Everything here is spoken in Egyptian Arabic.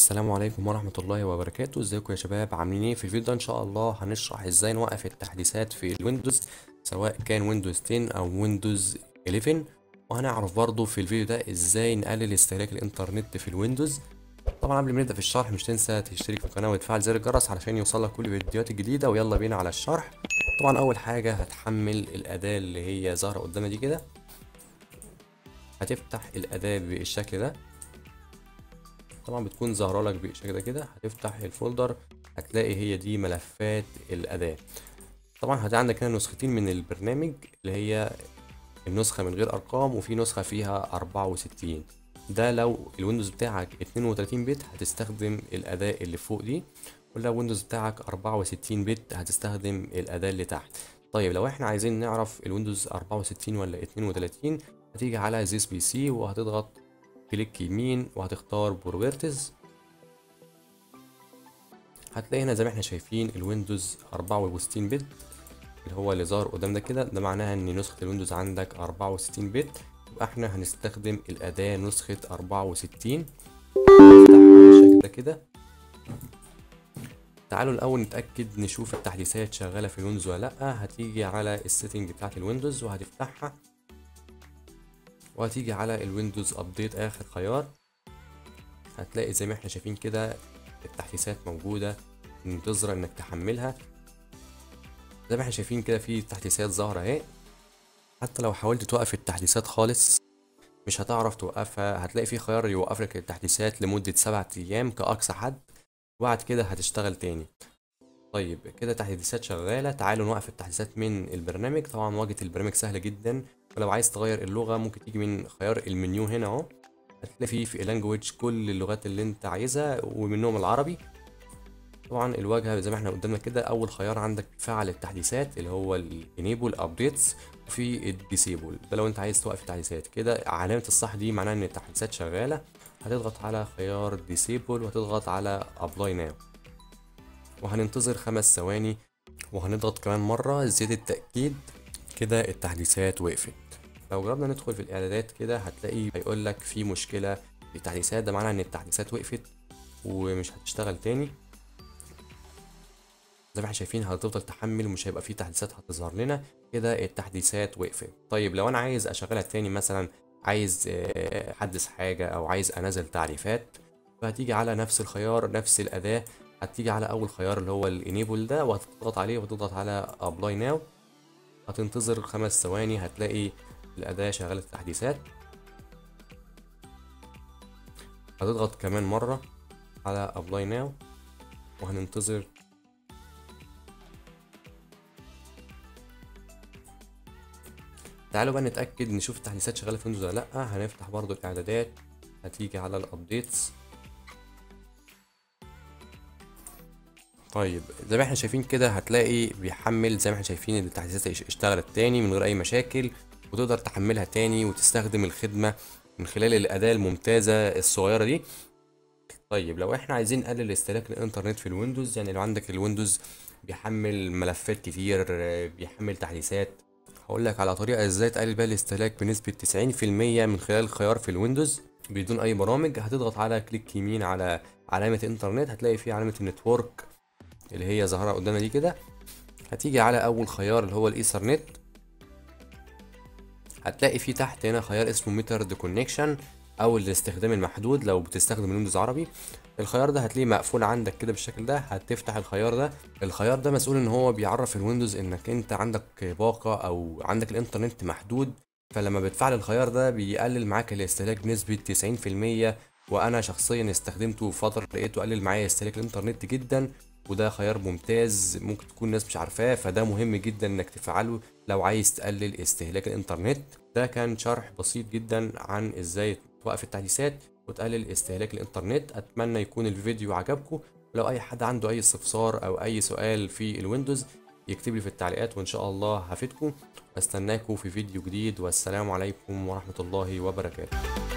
السلام عليكم ورحمة الله وبركاته ازيكم يا شباب عاملين ايه في الفيديو ده ان شاء الله هنشرح ازاي نوقف التحديثات في الويندوز سواء كان ويندوز 10 او ويندوز 11 وهنعرف برضو في الفيديو ده ازاي نقلل استهلاك الانترنت في الويندوز طبعا قبل ما نبدا في الشرح مش تنسى تشترك في القناه وتفعل زر الجرس علشان يوصلك كل الفيديوهات الجديده ويلا بينا على الشرح طبعا اول حاجه هتحمل الاداه اللي هي ظاهره قدامنا دي كده هتفتح الاداه بالشكل ده طبعا بتكون ظاهره لك بالشكل ده كده هتفتح الفولدر هتلاقي هي دي ملفات الاداه طبعا هتلاقي عندك هنا نسختين من البرنامج اللي هي النسخه من غير ارقام وفي نسخه فيها 64 ده لو الويندوز بتاعك 32 بت هتستخدم الاداه اللي فوق دي ولو الويندوز بتاعك 64 بت هتستخدم الاداه اللي تحت طيب لو احنا عايزين نعرف الويندوز 64 ولا 32 هتيجي على زيس بي سي وهتضغط كليك يمين وهتختار بروبرتيز هتلاقي هنا زي ما احنا شايفين الويندوز 64 بت اللي هو اللي ظاهر قدام ده كده ده معناها ان نسخة الويندوز عندك 64 بت يبقى احنا هنستخدم الأداة نسخة 64 بالشكل ده كده تعالوا الأول نتأكد نشوف التحديثات شغالة في الويندوز ولا لأ هتيجي على السيتنج بتاعت الويندوز وهتفتحها وهتيجي على الويندوز ابديت اخر خيار هتلاقي زي ما احنا شايفين كده التحديثات موجودة منتظرة انك تحملها زي ما احنا شايفين كده في تحديثات ظاهرة اهي حتى لو حاولت توقف التحديثات خالص مش هتعرف توقفها هتلاقي في خيار يوقف لك التحديثات لمدة سبعة ايام كأقصى حد وبعد كده هتشتغل تاني طيب كده تحديثات شغالة تعالوا نوقف التحديثات من البرنامج طبعا واجهة البرنامج سهلة جدا ولو عايز تغير اللغة ممكن تيجي من خيار المنيو هنا اهو هتلاقي فيه في لانجويج كل اللغات اللي انت عايزها ومنهم العربي طبعا الواجهة زي ما احنا قدامنا كده اول خيار عندك فعل التحديثات اللي هو الانيبل ابديتس وفي الديسيبل ده لو انت عايز توقف التحديثات كده علامة الصح دي معناها ان التحديثات شغالة هتضغط على خيار ديسيبل وهتضغط على ابلاي ناو وهننتظر خمس ثواني وهنضغط كمان مرة زيادة التأكيد كده التحديثات وقفت لو جربنا ندخل في الاعدادات كده هتلاقي هيقول لك في مشكله في التحديثات ده معناه ان التحديثات وقفت ومش هتشتغل تاني زي ما احنا شايفين هتفضل تحمل ومش هيبقى في تحديثات هتظهر لنا كده التحديثات وقفت طيب لو انا عايز اشغلها تاني مثلا عايز احدث حاجه او عايز انزل تعريفات فهتيجي على نفس الخيار نفس الاداه هتيجي على اول خيار اللي هو الانيبل ده وهتضغط عليه وتضغط على ابلاي ناو هتنتظر خمس ثواني هتلاقي الأداة شغالة التحديثات هتضغط كمان مرة على Apply Now وهننتظر تعالوا بقى نتأكد نشوف التحديثات شغالة في ويندوز ولا لأ هنفتح برضو الإعدادات هتيجي على الأبديتس طيب زي ما احنا شايفين كده هتلاقي بيحمل زي ما احنا شايفين التحديثات اشتغلت تاني من غير أي مشاكل وتقدر تحملها تاني وتستخدم الخدمة من خلال الأداة الممتازة الصغيرة دي طيب لو احنا عايزين نقلل استهلاك الانترنت في الويندوز يعني لو عندك الويندوز بيحمل ملفات كتير بيحمل تحديثات هقول لك على طريقة ازاي تقلل بقى الاستهلاك بنسبة 90% من خلال خيار في الويندوز بدون اي برامج هتضغط على كليك يمين على علامة انترنت هتلاقي فيه علامة النتورك اللي هي ظاهرة قدامنا دي كده هتيجي على اول خيار اللي هو الايثرنت هتلاقي في تحت هنا خيار اسمه ميترد كونكشن او الاستخدام المحدود لو بتستخدم الويندوز عربي الخيار ده هتلاقيه مقفول عندك كده بالشكل ده هتفتح الخيار ده الخيار ده مسؤول ان هو بيعرف الويندوز انك انت عندك باقة او عندك الانترنت محدود فلما بتفعل الخيار ده بيقلل معاك الاستهلاك بنسبة 90% وانا شخصيا استخدمته فترة لقيته قلل معايا استهلاك الانترنت جدا وده خيار ممتاز ممكن تكون الناس مش عارفاه فده مهم جدا انك تفعله لو عايز تقلل استهلاك الانترنت ده كان شرح بسيط جدا عن ازاي توقف التحديثات وتقلل استهلاك الانترنت اتمنى يكون الفيديو عجبكم ولو اي حد عنده اي استفسار او اي سؤال في الويندوز يكتب لي في التعليقات وان شاء الله هفيدكم استناكم في فيديو جديد والسلام عليكم ورحمة الله وبركاته